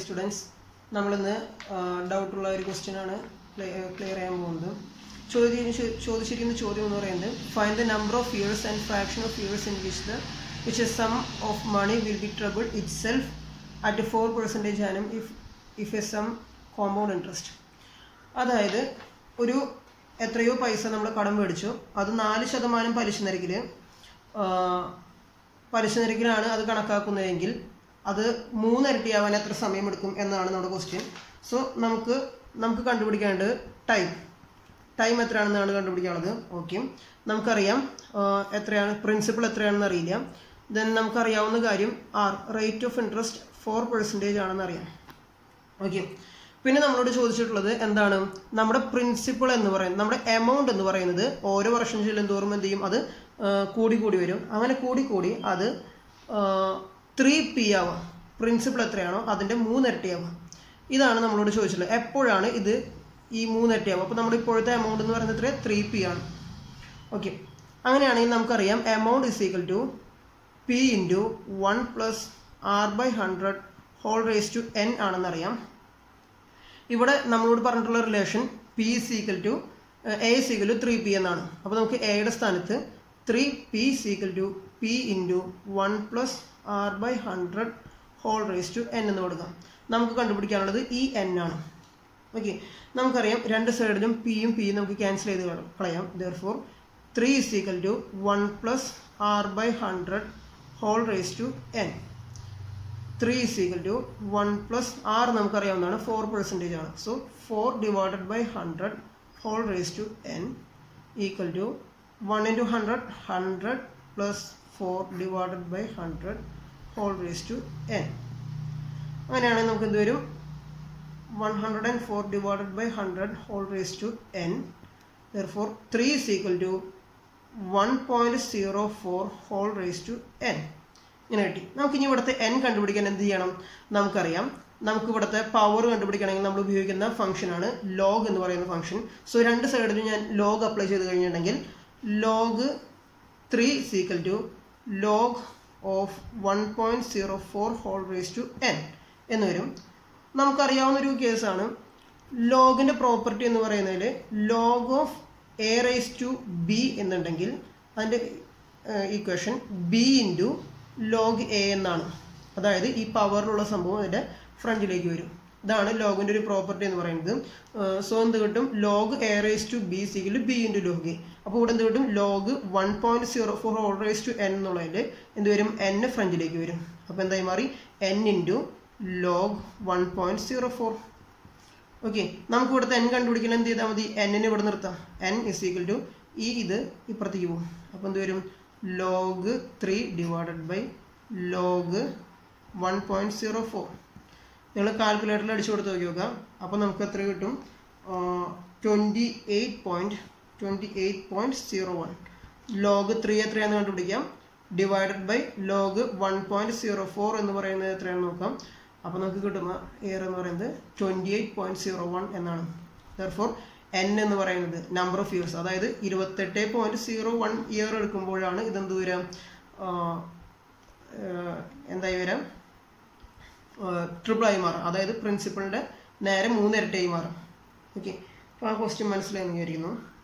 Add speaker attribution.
Speaker 1: students നമ്മളിന്ന് ഡൗട്ടുള്ള ഒരു question ആണ് ക്ലിയർ ചെയ്യാൻ പോകുന്നത് ചോദ്യം ചോദിച്ചിരിക്കുന്ന ചോദ്യം എന്ന് പറയുന്നത് find the number of years and fraction of years in which the which a sum of money will be treble itself at four percentage annum if if a sum compound interest അതായത് ഒരു എത്രയോ പൈസ നമ്മൾ കടം മേടിച്ചു അത് നാല് ശതമാനം പലിശ നിരക്കിൽ പലിശ നിരക്കിലാണ് അത് കണക്കാക്കുന്നതെങ്കിൽ അത് മൂന്നിരട്ടിയാവാൻ എത്ര സമയമെടുക്കും എന്നാണ് നമ്മുടെ ക്വസ്റ്റ്യൻ സോ നമുക്ക് നമുക്ക് കണ്ടുപിടിക്കേണ്ടത് ടൈം ടൈം എത്രയാണെന്നാണ് കണ്ടുപിടിക്കാനുള്ളത് ഓക്കെ നമുക്കറിയാം എത്രയാണ് പ്രിൻസിപ്പിൾ എത്രയാണെന്ന് അറിയില്ല ദെൻ നമുക്കറിയാവുന്ന കാര്യം R rate of interest four percentage ആണെന്ന് അറിയാം ഓക്കെ പിന്നെ നമ്മളോട് ചോദിച്ചിട്ടുള്ളത് എന്താണ് നമ്മുടെ പ്രിൻസിപ്പിൾ എന്ന് പറയുന്നത് നമ്മുടെ എമൗണ്ട് എന്ന് പറയുന്നത് ഓരോ വർഷം ചെല്ലും തോറും എന്ത് ചെയ്യും അത് കൂടി കൂടി വരും അങ്ങനെ കൂടി കൂടി അത് ത്രീ പി ആവാം പ്രിൻസിപ്പിൾ എത്രയാണോ അതിൻ്റെ മൂന്നിരട്ടിയാവാം ഇതാണ് നമ്മളോട് ചോദിച്ചിട്ടുള്ളത് എപ്പോഴാണ് ഇത് ഈ മൂന്നിരട്ടിയാവും അപ്പോൾ നമ്മുടെ ഇപ്പോഴത്തെ എമൗണ്ട് എന്ന് പറയുന്നത് എത്ര ത്രീ പി ആണ് ഓക്കെ അങ്ങനെയാണെങ്കിൽ നമുക്കറിയാം amount is equal to P into one plus R by hundred whole raise to N ആണെന്നറിയാം ഇവിടെ നമ്മളോട് പറഞ്ഞിട്ടുള്ള relation P is equal to A is equal to three P എന്നാണ് അപ്പോൾ നമുക്ക് എയുടെ സ്ഥാനത്ത് three P is equal to P into one plus R by hundred whole raise to N എന്ന് കൊടുക്കാം നമുക്ക് കണ്ടുപിടിക്കാനുള്ളത് ഈ എൻ ആണ് ഓക്കെ നമുക്കറിയാം രണ്ട് സൈഡിലും പിയും പിയും നമുക്ക് ക്യാൻസൽ ചെയ്ത് കളയാം therefore three is equal to one plus R by hundred whole raise to N three is equal to one plus R നമുക്കറിയാവുന്നതാണ് ഫോർ പെർസെൻറ്റേജ് ആണ് so four divided by hundred whole raise to N equal to one into hundred hundred plus four divided by hundred whole raise to N അങ്ങനെയാണെങ്കിൽ നമുക്ക് എന്ത് വരും one hundred and four divided by hundred whole raise to N four three is equal to one point zero four whole raise to N ഇങ്ങനെ കിട്ടി നമുക്ക് ഇനി ഇവിടുത്തെ N കണ്ടുപിടിക്കാൻ എന്ത് ചെയ്യണം നമുക്കറിയാം നമുക്ക് ഇവിടുത്തെ പവർ കണ്ടുപിടിക്കണമെങ്കിൽ നമ്മൾ ഉപയോഗിക്കുന്ന ഫംഗ്ഷൻ ആണ് ലോഗ് എന്ന് പറയുന്ന ഫംഗ്ഷൻ സോ രണ്ട് സൈഡിലും ഞാൻ ലോഗ് അപ്ലൈ ചെയ്ത് കഴിഞ്ഞിട്ടുണ്ടെങ്കിൽ log three is equal to log of one point zero four whole raise to N എന്ന് വരും നമുക്കറിയാവുന്ന ഒരു കേസാണ് ലോഗിൻ്റെ പ്രോപ്പർട്ടി എന്ന് പറയുന്നതിൽ log of A raise to B എന്നുണ്ടെങ്കിൽ അതിൻ്റെ equation B into log A എന്നാണ് അതായത് ഈ പവറിലുള്ള സംഭവം അതിൻ്റെ ഫ്രണ്ടിലേക്ക് വരും ഇതാണ് ലോഗിൻ്റെ ഒരു പ്രോപ്പർട്ടി എന്ന് പറയുന്നത് സോ എന്ത് കിട്ടും log A raise to B സിയിൽ ബി ഇൻറ്റു ലോഗ് എ അപ്പോൾ ഇവിടെ എന്ത് കിട്ടും log one point zero four whole raise to N എന്നുള്ളതിൽ എന്ത് വരും എൻ ഫ്രണ്ടിലേക്ക് വരും അപ്പോൾ എന്തായി മാറി N into log one point zero four okay നമുക്ക് ഇവിടുത്തെ എൻ കണ്ടുപിടിക്കണം എന്ത് ചെയ്താൽ മതി എന്നിന് ഇവിടെ നിർത്താം എൻ ഇസ് ഈക്വൽ ടു ഈ ഇത് ഇപ്പുറത്തേക്ക് പോകും അപ്പോൾ എന്ത് വരും log three divided by log one point zero four നിങ്ങൾ കാൽക്കുലേറ്ററിൽ അടിച്ചു കൊടുത്ത് നോക്കി നോക്കാം അപ്പോൾ നമുക്ക് എത്ര കിട്ടും twenty eight point twenty eight point zero one log three എത്രയാണെന്ന് കണ്ടുപിടിക്കാം divided by log one point zero four എന്ന് പറയുന്നത് എത്രയാണെന്ന് നോക്കാം അപ്പോൾ നമുക്ക് കിട്ടുന്ന ഇയർ എന്ന് പറയുന്നത് twenty eight point zero one എന്നാണ് ദർഫോർ എൻ എന്ന് പറയുന്നത് നമ്പർ ഓഫ് ഇയേഴ്സ് അതായത് ഇരുപത്തെട്ട് പോയിൻറ്റ് സീറോ വൺ ഇയർ എടുക്കുമ്പോഴാണ് ഇതെന്ത് വരാം എന്തായി വരാം ട്രിപ്പിളായി മാറും അതായത് പ്രിൻസിപ്പളിൻ്റെ നേരെ മൂന്നിരട്ടിയായി മാറും ഓക്കെ അപ്പോൾ ആ ക്വസ്റ്റ്യൻ മനസ്സിലായി വിചാരിക്കുന്നു